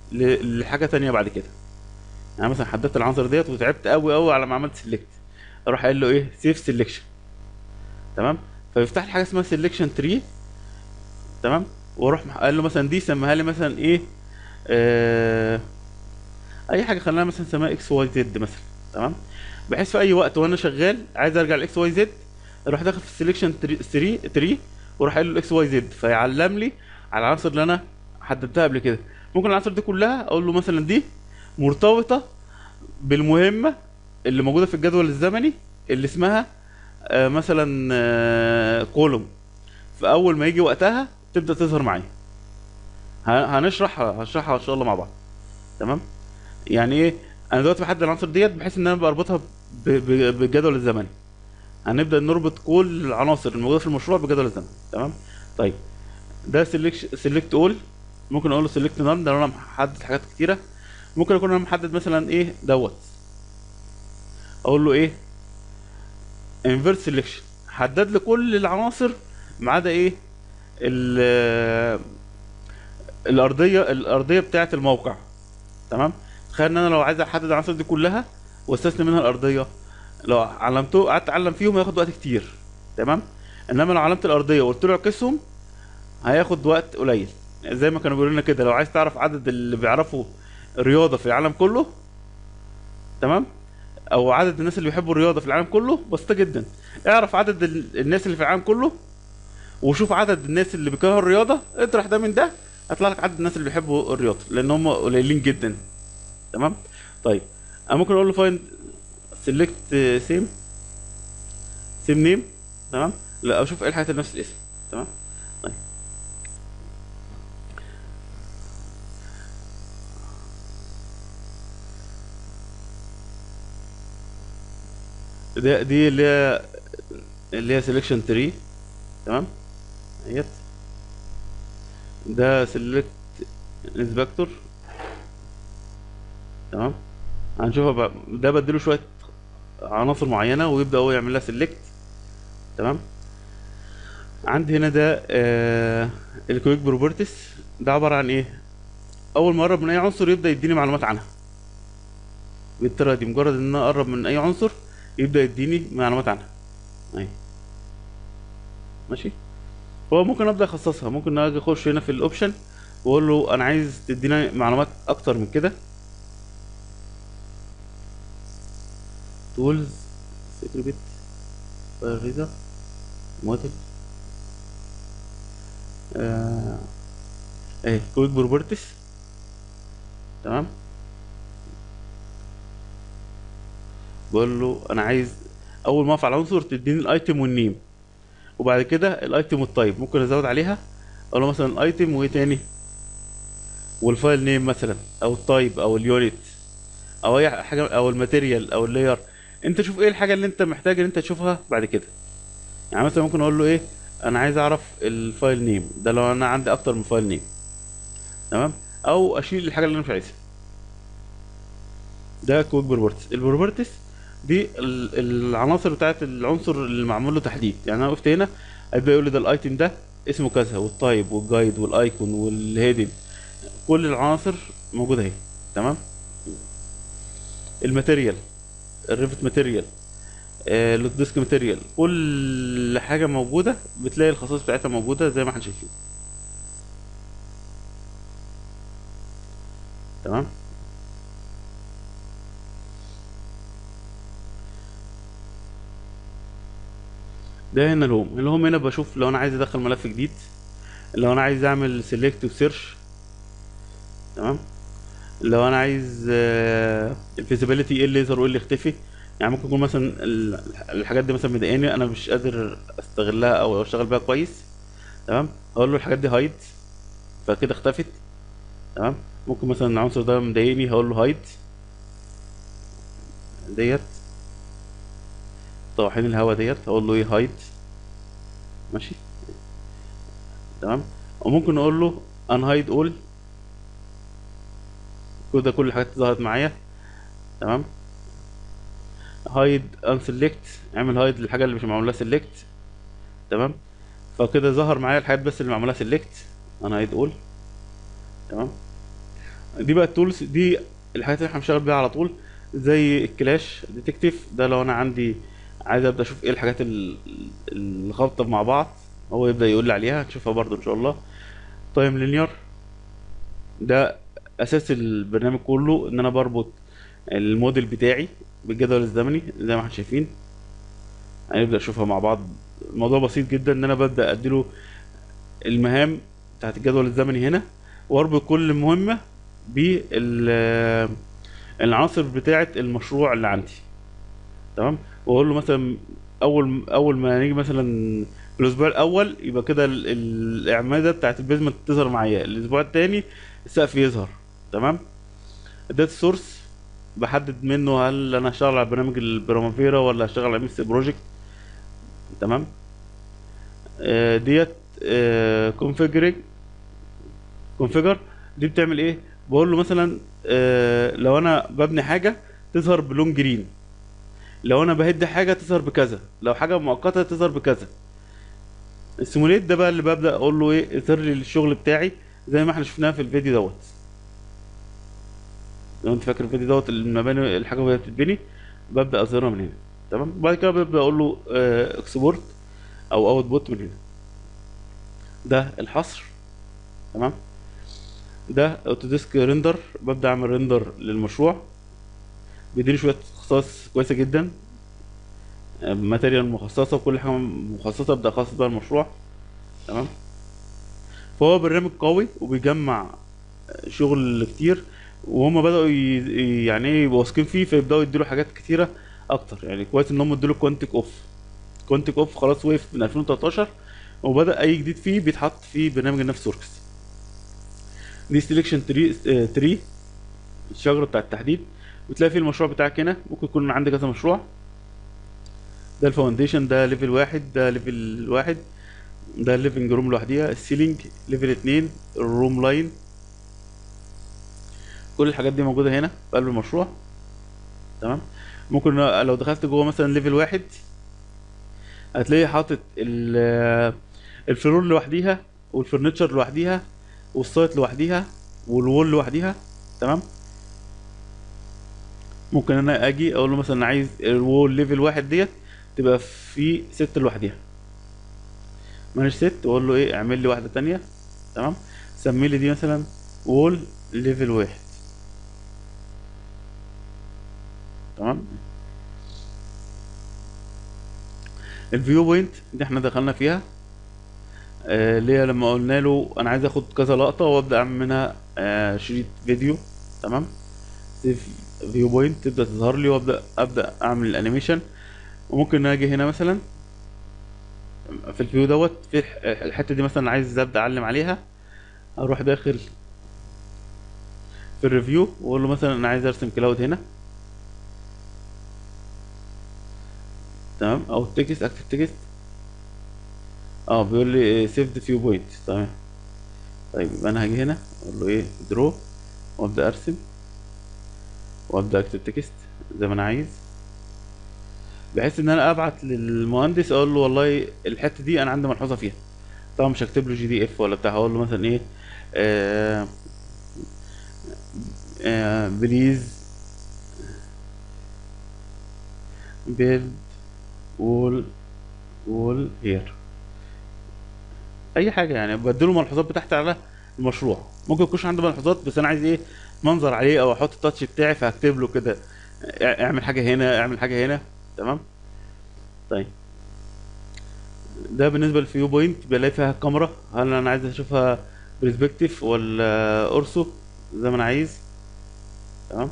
ل- لحاجه تانية بعد كده يعني مثلا حددت العناصر ديت وتعبت قوي قوي على ما عملت سيلكت اروح قايل له ايه سيف سيلكشن تمام فيفتح لي حاجه اسمها سيلكشن تري تمام واروح مح- قال له مثلا دي سميها لي مثلا ايه آه اي حاجه خلينا مثلا نسميها اكس واي زد مثلا تمام بحيث في اي وقت وانا شغال عايز ارجع لاكس واي زد اروح داخل في السلكشن تري تري واروح قايل له الاكس واي زد فيعلم لي على العناصر اللي انا حددتها قبل كده ممكن العناصر دي كلها اقول له مثلا دي مرتبطه بالمهمه اللي موجوده في الجدول الزمني اللي اسمها آه مثلا آه كولوم فاول ما يجي وقتها تبدا تظهر معايا ه- هنشرحها هشرحها ان شاء الله مع بعض تمام يعني ايه انا دلوقتي بحدد العناصر ديت بحيث ان انا بربطها ب- ب- بالجدول الزمني هنبدا نربط كل العناصر الموجوده في المشروع بالجدول الزمني تمام طيب ده سيلكت سيلكت اول ممكن اقول له سيلكت نان ده لو انا محدد حاجات كتيره ممكن اكون انا محدد مثلا ايه دوت اقول له ايه انفيرت سيلكشن حدد لي كل العناصر ما عدا ايه ال- الارضيه الارضيه بتاعه الموقع تمام تخيل ان انا لو عايز احدد العناصر دي كلها واستثني منها الارضيه لو علمته قعدت اعلم فيهم هياخد وقت كتير تمام انما لو علمت الارضيه وقلت له اعكسهم هياخد وقت قليل زي ما كانوا بيقولوا لنا كده لو عايز تعرف عدد اللي بيعرفوا رياضه في العالم كله تمام او عدد الناس اللي بيحبوا الرياضه في العالم كله بسيطه جدا اعرف عدد ال- الناس اللي في العالم كله وشوف عدد الناس اللي بيكرهوا الرياضه اطرح ده من ده هيطلع لك عدد الناس اللي بيحبوا الرياضه لان هم قليلين جدا تمام طيب انا ممكن اقول له فايند سيلكت سيم سيم نيم تمام لا اشوف ايه الحاجات اللي نفس الاسم تمام طيب ده دي اللي هي اللي هي سيلكشن تري تمام اهيت ده سيلكت انسبكتور تمام هنشوفها بقى ده بديله شويه عناصر معينه ويبدا هو يعمل لها سيلكت تمام عندي هنا ده آه الكويك بروبرتيز ده عباره عن ايه اول ما اقرب من اي عنصر يبدا يديني معلومات عنها بالطريقه دي مجرد ان انا اقرب من اي عنصر يبدا يديني معلومات عنها اهي ماشي هو ممكن ابدا اخصصها ممكن اجي اخش هنا في الاوبشن واقول له انا عايز تدينا معلومات اكتر من كده تولز سكريبت فايل ريدر موديل آه اهي كويك بروبرتيز تمام بقول له انا عايز اول ما افعل عنصر تديني الايتم والنيم وبعد كده الايتم والتايب ممكن ازود عليها اقول له مثلا الايتم وايه تاني والفايل نيم مثلا او التايب او اليونت او اي حاجه او الماتيريال او اللاير انت شوف ايه الحاجه اللي انت محتاج ان انت تشوفها بعد كده يعني مثلا ممكن اقول له ايه انا عايز اعرف الفايل نيم ده لو انا عندي اكتر من فايل نيم تمام او اشيل الحاجه اللي انا مش عايزها ده كويك بروبرتيز البروبرتيز دي ال- العناصر بتاعت العنصر اللي معمول له تحديد يعني انا وقفت هنا هيبدا يقول لي ده الايتم ده اسمه كذا والتايب والجايد والايكون والهيدن كل العناصر موجوده اهي تمام الماتيريال الريفت ماتيريال اللوت ديسك ماتيريال كل حاجه موجوده بتلاقي الخصائص بتاعتها موجوده زي ما احنا شايفين تمام ده هنا الهوم الهوم هنا بشوف لو انا عايز ادخل ملف جديد لو انا عايز اعمل سيلكت وسيرش تمام لو انا عايز الفيزيبيليتي ايه اللي يظهر وايه اللي يختفي يعني ممكن يكون مثلا ال- الحاجات دي مثلا مضايقاني انا مش قادر استغلها او اشتغل بيها كويس تمام اقول له الحاجات دي هايد فكده اختفت تمام ممكن مثلا العنصر ده مضايقني هقول له هايد ديت طواحين الهوا ديت هقول له ايه هايد ماشي تمام وممكن اقول له ان هايد اول كده كل الحاجات ظهرت معايا تمام هايد ان سيلكت اعمل هايد للحاجه اللي مش معمول لها سيلكت تمام فكده ظهر معايا الحاجات بس اللي معمول لها سيلكت انا هايد اول تمام دي بقى التولز دي الحاجات اللي احنا بنشتغل بيها على طول زي الكلاش ديتكتيف ده لو انا عندي عايز ابدا اشوف ايه الحاجات ال- الخابطه مع بعض هو يبدا يقول لي عليها هنشوفها برضو ان شاء الله تايم لينير ده اساس البرنامج كله ان انا بربط الموديل بتاعي بالجدول الزمني زي ما احنا شايفين هنبدا نشوفها مع بعض الموضوع بسيط جدا ان انا ببدا اديله المهام بتاعت الجدول الزمني هنا واربط كل مهمه بالعناصر بتاعه المشروع اللي عندي تمام واقول له مثلا اول اول ما نيجي مثلا في الاسبوع الاول يبقى كده ال- ال- الاعمده بتاعت البيزمنت تظهر معايا الاسبوع الثاني السقف يظهر تمام الداتا سورس بحدد منه هل انا هشتغل على برنامج البرامافيرا ولا هشتغل على ميكس بروجكت تمام آه، ديت كونفيجرنج كونفيجر دي بتعمل ايه بقول له مثلا آه، لو انا ببني حاجه تظهر بلون جرين لو انا بهد حاجه تظهر بكذا لو حاجه مؤقته تظهر بكذا السيموليت ده بقى اللي ببدا اقول له ايه اظهر لي الشغل بتاعي زي ما احنا شفناها في الفيديو دوت لو انت فاكر الفيديو دوت المباني الحاجه وهي بتتبني ببدا اظهرها من هنا تمام بعد كده ببدا اقول له اكسبورت او اوت بوت من هنا ده الحصر تمام ده اوتوديسك ريندر ببدا اعمل ريندر للمشروع بيديني شويه خصائص كويسه جدا ماتيريال مخصصه وكل حاجه مخصصه ابدا اخصص بقى المشروع تمام فهو برنامج قوي وبيجمع شغل كتير وهم بداوا ي... يعني ايه يبقوا واثقين فيه فيبداوا يديله حاجات كتيره اكتر يعني كويس ان هم ادوا كوانتيك اوف كوانتيك اوف خلاص وقف من 2013 وبدا اي جديد فيه بيتحط في برنامج النفس وركس دي سيلكشن تري تري الشجره بتاع التحديد وتلاقي فيه المشروع بتاعك هنا ممكن يكون عندي كذا مشروع ده الفاونديشن ده ليفل واحد ده ليفل واحد ده الليفنج روم لوحديها السيلينج ليفل اتنين الروم لاين كل الحاجات دي موجوده هنا في قلب المشروع تمام ممكن لو دخلت جوه مثلا ليفل واحد هتلاقي حاطط ال- الفلور لوحديها والفرنتشر لوحديها والسايت لوحديها والوول لوحديها تمام ممكن انا اجي اقول له مثلا عايز الوول ليفل واحد ديت تبقى في ست لوحديها مانج ست واقول له ايه اعمل لي واحده تانية تمام سمي لي دي مثلا وول ليفل واحد تمام الفيو بوينت دي احنا دخلنا فيها آه، اللي هي لما قلنا له انا عايز اخد كذا لقطه وابدا اعمل منها آه، شريط فيديو تمام سيف فيو بوينت تبدا تظهر لي وابدا ابدا اعمل الانيميشن وممكن اجي هنا مثلا في الفيو دوت في الح- الحته دي مثلا عايز ابدا اعلم عليها اروح داخل في الريفيو واقول له مثلا انا عايز ارسم كلاود هنا تمام او تكست اكتب تكست اه بيقول لي سيف ذا فيو بوينت تمام طيب يبقى انا هاجي هنا اقول له ايه درو وابدا ارسم وابدا اكتب تكست زي ما انا عايز بحيث ان انا ابعت للمهندس اقول له والله الحته دي انا عندي ملحوظه فيها طبعا مش هكتب له جي دي اف ولا بتاع هقول له مثلا ايه آه آه بليز بيلد وول وول هير اي حاجه يعني بديله الملحوظات بتاعتي على المشروع ممكن يكونش عنده ملحوظات بس انا عايز ايه منظر عليه او احط التاتش بتاعي فهكتب له كده ا- اعمل حاجه هنا اعمل حاجه هنا تمام طيب ده بالنسبه للفيو بوينت بلاقي فيها الكاميرا هل انا عايز اشوفها برسبكتيف ولا اورسو زي ما انا عايز تمام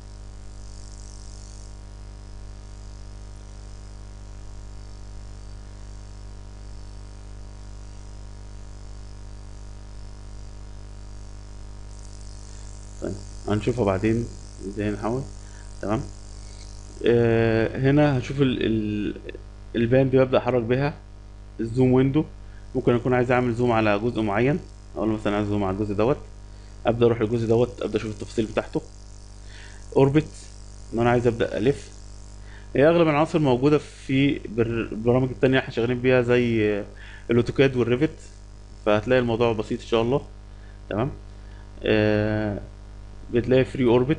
طيب هنشوفها بعدين ازاي نحاول تمام آه هنا هشوف ال ال البان دي ببدأ احرك بيها الزوم ويندو ممكن اكون عايز اعمل زوم على جزء معين اقول له مثلا عايز زوم على الجزء دوت ابدا اروح للجزء دوت ابدا اشوف التفاصيل بتاعته اوربت ان انا عايز ابدا الف هي اغلب العناصر موجوده في بر- البرامج التانية احنا شغالين بيها زي الاوتوكاد والريفت فهتلاقي الموضوع بسيط ان شاء الله تمام آه بتلاقي فري اوربت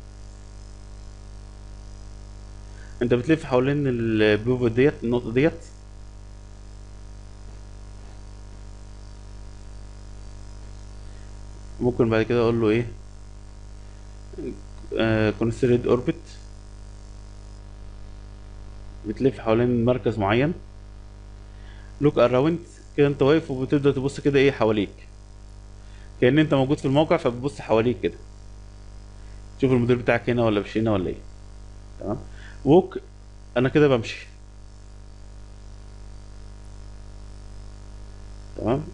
انت بتلف حوالين البيوفر ديت النقطة ديت ممكن بعد كده اقول له ايه كونسيدرد اوربت بتلف حوالين مركز معين لوك اراوند كده انت واقف وبتبدا تبص كده ايه حواليك كأن انت موجود في الموقع فبتبص حواليك كده تشوف المدير بتاعك هنا ولا مش هنا ولا ايه تمام ووك انا كده بمشي تمام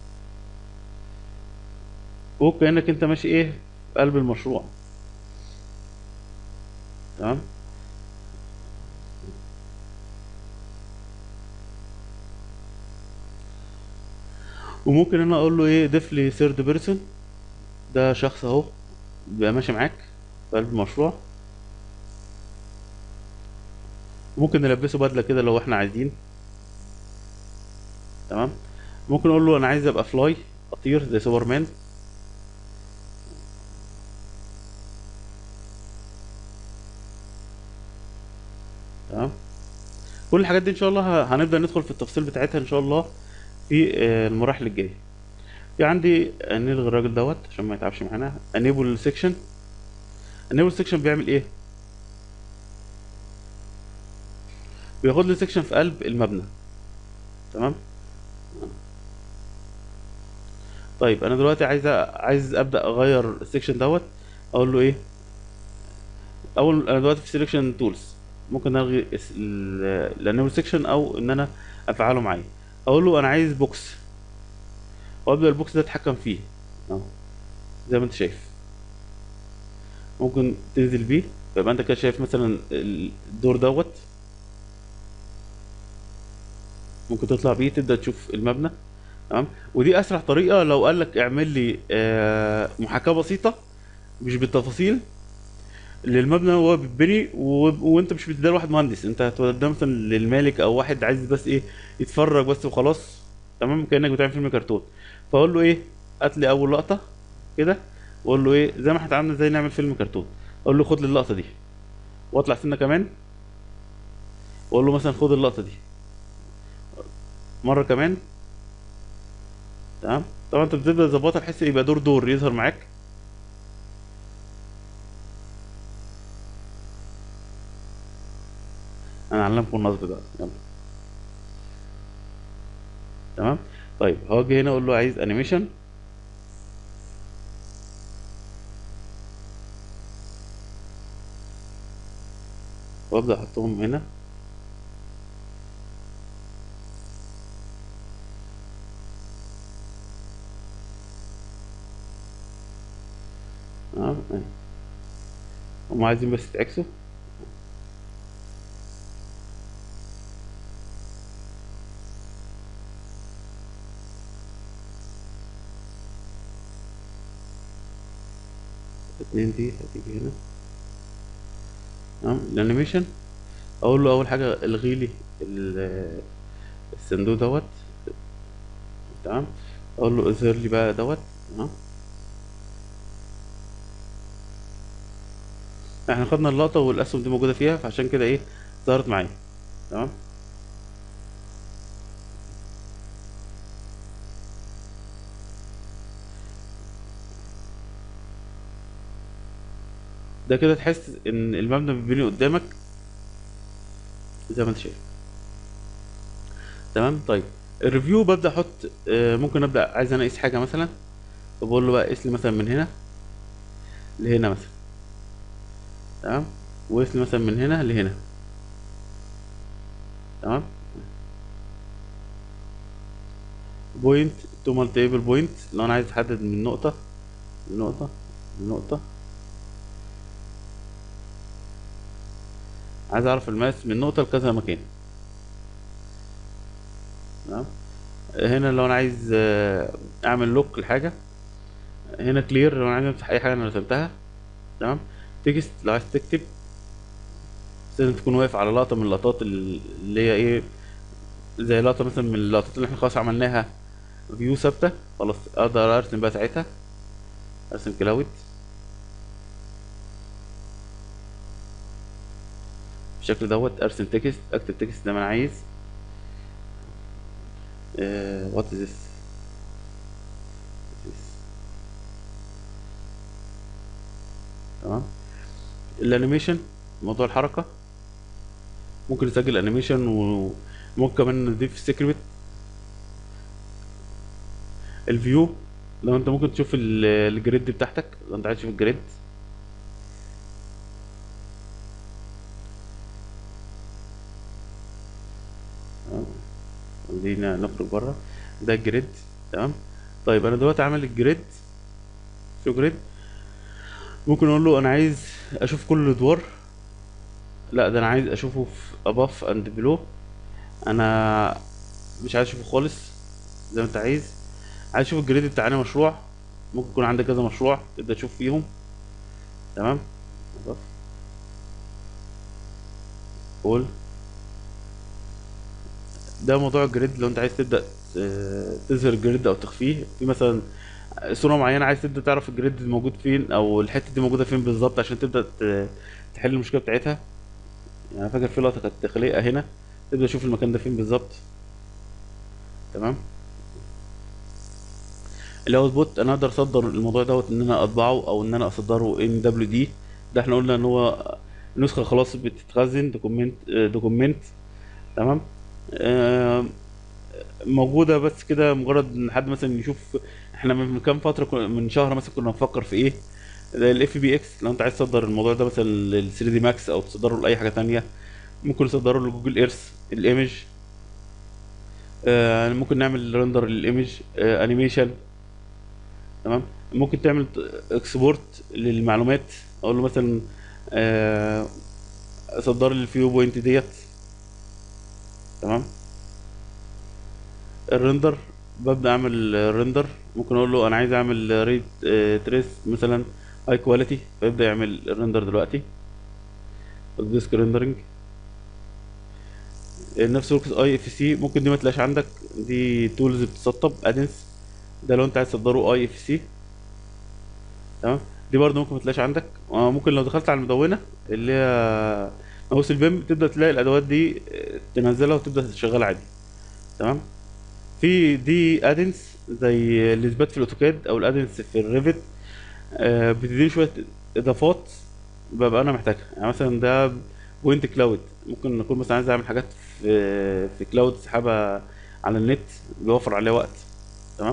ووك كأنك انت ماشي ايه في قلب المشروع تمام وممكن انا اقول له ايه ضيف لي ثيرد بيرسون ده شخص اهو بيبقى ماشي معاك في قلب المشروع ممكن نلبسه بدله كده لو احنا عايزين تمام ممكن اقول له انا عايز ابقى فلاي اطير زي سوبرمان تمام كل الحاجات دي ان شاء الله ه- هنبدا ندخل في التفاصيل بتاعتها ان شاء الله في آه، المراحل الجايه في عندي نلغي الراجل دوت عشان ما يتعبش معانا انيبل سيكشن انيبل سيكشن بيعمل ايه بياخد لي سيكشن في قلب المبنى تمام طيب انا دلوقتي عايز أ- عايز ابدا اغير السيكشن دوت اقول له ايه اول انا دلوقتي في سيلكشن تولز ممكن الغي الانيبل سيكشن او ان انا افعله معايا اقول له انا عايز بوكس وابدا البوكس ده اتحكم فيه اهو زي ما انت شايف ممكن تنزل بيه فيبقى انت كده شايف مثلا الدور دوت ممكن تطلع بيه تبدا تشوف المبنى تمام ودي اسرع طريقه لو قال لك اعمل لي آه، محاكاه بسيطه مش بالتفاصيل للمبنى وهو بيتبني و... وانت مش بتديها لواحد مهندس انت هتوديها مثلا للمالك او واحد عايز بس ايه يتفرج بس وخلاص تمام كانك بتعمل فيلم كرتون فاقول له ايه هات لي اول لقطه كده واقول له ايه زي ما احنا اتعلمنا ازاي نعمل فيلم كرتون اقول له خد لي اللقطه دي واطلع سنه كمان واقول له مثلا خد اللقطه دي مره كمان تمام طبعا انت بتبدا تظبطها بحيث يبقى دور دور يظهر معاك انا اعلمكم النصب بقى يلا تمام طيب هاجي هنا اقول له عايز انيميشن وابدا احطهم هنا اه آه. هم عايزين بس يتعكسوا اتنين دي هتيجي هنا تمام الانيميشن اقول له اول حاجه الغي لي ال- الصندوق دوت تمام اقول له اظهر لي بقى دوت تمام احنا خدنا اللقطه والاسهم دي موجوده فيها فعشان كده ايه ظهرت معايا تمام ده كده تحس ان المبنى بيبني قدامك زي ما انت شايف تمام طيب الريفيو ببدا احط آه، ممكن ابدا عايز انا اقيس حاجه مثلا فبقول له بقى قيس لي مثلا من هنا لهنا مثلا تمام وقيس لي مثلا من هنا لهنا تمام بوينت تو مالتيبل بوينت لو انا عايز احدد من نقطه لنقطه لنقطه عايز اعرف الماس من نقطه لكذا مكان تمام هنا لو انا عايز آه، اعمل لوك لحاجه هنا كلير لو انا عايز امسح اي حاجه انا رسمتها تمام تكست لو عايز تكتب بس لازم تكون واقف على لقطه من اللقطات اللي هي ايه زي لقطه مثلا من اللقطات اللي احنا خلاص عملناها فيو ثابته خلاص اقدر ارسم بقى ساعتها ارسم كلاود بالشكل دوت ارسم تكست اكتب تكست زي ما انا عايز وات از ذس تمام الانيميشن موضوع الحركه ممكن نسجل انيميشن وممكن كمان نضيف سيكريت الفيو لو انت ممكن تشوف ال- الجريد بتاعتك لو انت عايز تشوف الجريد تمام. خلينا نخرج بره ده الجريد تمام طيب انا دلوقتي عامل الجريد شو جريد ممكن اقول له انا عايز اشوف كل الادوار لا ده انا عايز اشوفه في above and below انا مش عايز اشوفه خالص زي ما انت عايز عايز اشوف الجريد بتاع أي مشروع ممكن يكون عندك كذا مشروع تبدا تشوف فيهم تمام above all ده موضوع الجريد لو انت عايز تبدا آه، تظهر الجريد او تخفيه في مثلا صورة معينة عايز تبدأ تعرف الجريد موجود فين أو الحتة دي موجودة فين بالظبط عشان تبدأ ت- تحل المشكلة بتاعتها يعني أنا فاكر في لقطة كانت داخلية هنا تبدأ تشوف المكان ده فين بالظبط تمام الاوت بوت انا اقدر اصدر الموضوع دوت ان انا اطبعه او ان انا اصدره ام دبليو دي ده احنا قلنا ان هو نسخة خلاص بتتخزن دوكومنت دوكومنت تمام آه، موجودة بس كده مجرد ان حد مثلا يشوف احنا من كام فترة كنا- من شهر مثلا كنا بنفكر في ايه الاف بي اكس لو انت عايز تصدر الموضوع ده مثلا لل 3 دي ماكس او تصدره لاي حاجة تانية ممكن تصدره لجوجل ايرث الايمج آه ممكن نعمل رندر للايمج آه انيميشن تمام ممكن تعمل اكسبورت للمعلومات اقول له مثلا آه صدر لي الفيو بوينت ديت تمام الرندر ببدأ اعمل رندر ممكن اقول له انا عايز اعمل ريت تريس مثلا هاي كواليتي فيبدأ يعمل الرندر دلوقتي الديسك ريندرنج نفس وركس اي اف سي ممكن دي ما تلاقيش عندك دي تولز بتسطب ادنس ده لو انت عايز تصدره اي اف سي تمام دي برضه ممكن ما تلاقيش عندك آه، ممكن لو دخلت على المدونة اللي هي ماوس البيم تبدأ تلاقي الادوات دي آه، تنزلها وتبدأ تشغل عادي تمام في دي ادنس زي الاثبات في الاوتوكاد او الادنس في الريفت آه، بتديني شويه اضافات ببقى انا محتاجها يعني مثلا ده بوينت كلاود ممكن اكون مثلا عايز اعمل حاجات في في كلاود سحابه على النت بيوفر عليه وقت تمام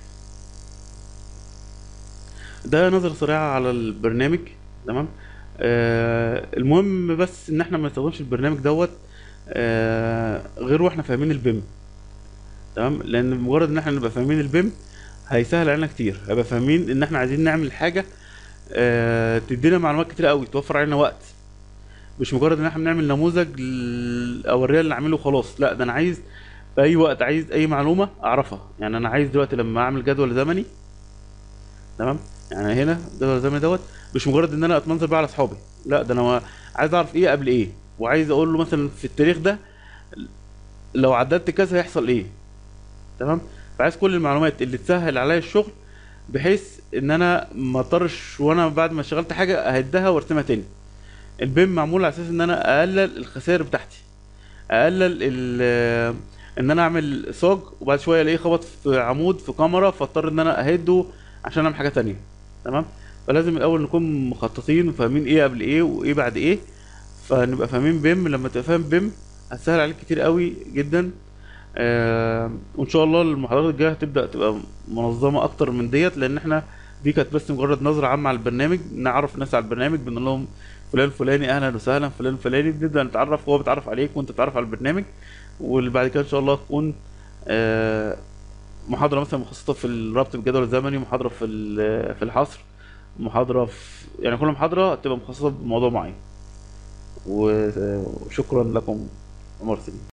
ده نظرة سريعة على البرنامج تمام آه المهم بس ان احنا ما نستخدمش البرنامج دوت آه غير واحنا فاهمين البيم تمام لان مجرد ان احنا نبقى فاهمين البيم هيسهل علينا كتير هيبقى فاهمين ان احنا عايزين نعمل حاجه آه تدينا معلومات كتير قوي توفر علينا وقت مش مجرد ان احنا بنعمل نموذج ل- اوريها اللي اعمله خلاص لا ده انا عايز في اي وقت عايز اي معلومه اعرفها يعني انا عايز دلوقتي لما اعمل جدول زمني تمام يعني هنا جدول زمني دوت مش مجرد ان انا اتمنظر بقى على اصحابي لا ده انا عايز اعرف ايه قبل ايه وعايز اقول له مثلا في التاريخ ده لو عدلت كذا هيحصل ايه تمام فعايز كل المعلومات اللي تسهل عليا الشغل بحيث ان انا ما اضطرش وانا بعد ما اشتغلت حاجه اهدها وارسمها تاني البيم معمول على اساس ان انا اقلل الخسائر بتاعتي اقلل ال ان انا اعمل صاج وبعد شويه الاقيه خبط في عمود في كاميرا فاضطر ان انا اهده عشان اعمل حاجه تانية تمام فلازم الاول نكون مخططين وفاهمين ايه قبل ايه وايه بعد ايه فنبقى فاهمين بيم لما تبقى فاهم بيم هتسهل عليك كتير قوي جدا آه وان شاء الله المحاضرات الجايه هتبدا تبقى منظمه اكتر من ديت لان احنا دي كانت بس مجرد نظره عامه على البرنامج نعرف الناس على البرنامج بنقول لهم فلان فلاني اهلا وسهلا فلان فلاني بنبدا نتعرف هو بيتعرف عليك وانت بتتعرف على البرنامج واللي بعد كده ان شاء الله تكون آه محاضره مثلا مخصصه في الربط بالجدول الزمني محاضره في ال- في الحصر محاضره في يعني كل محاضره تبقى مخصصه بموضوع معين وشكرا لكم عمر سليم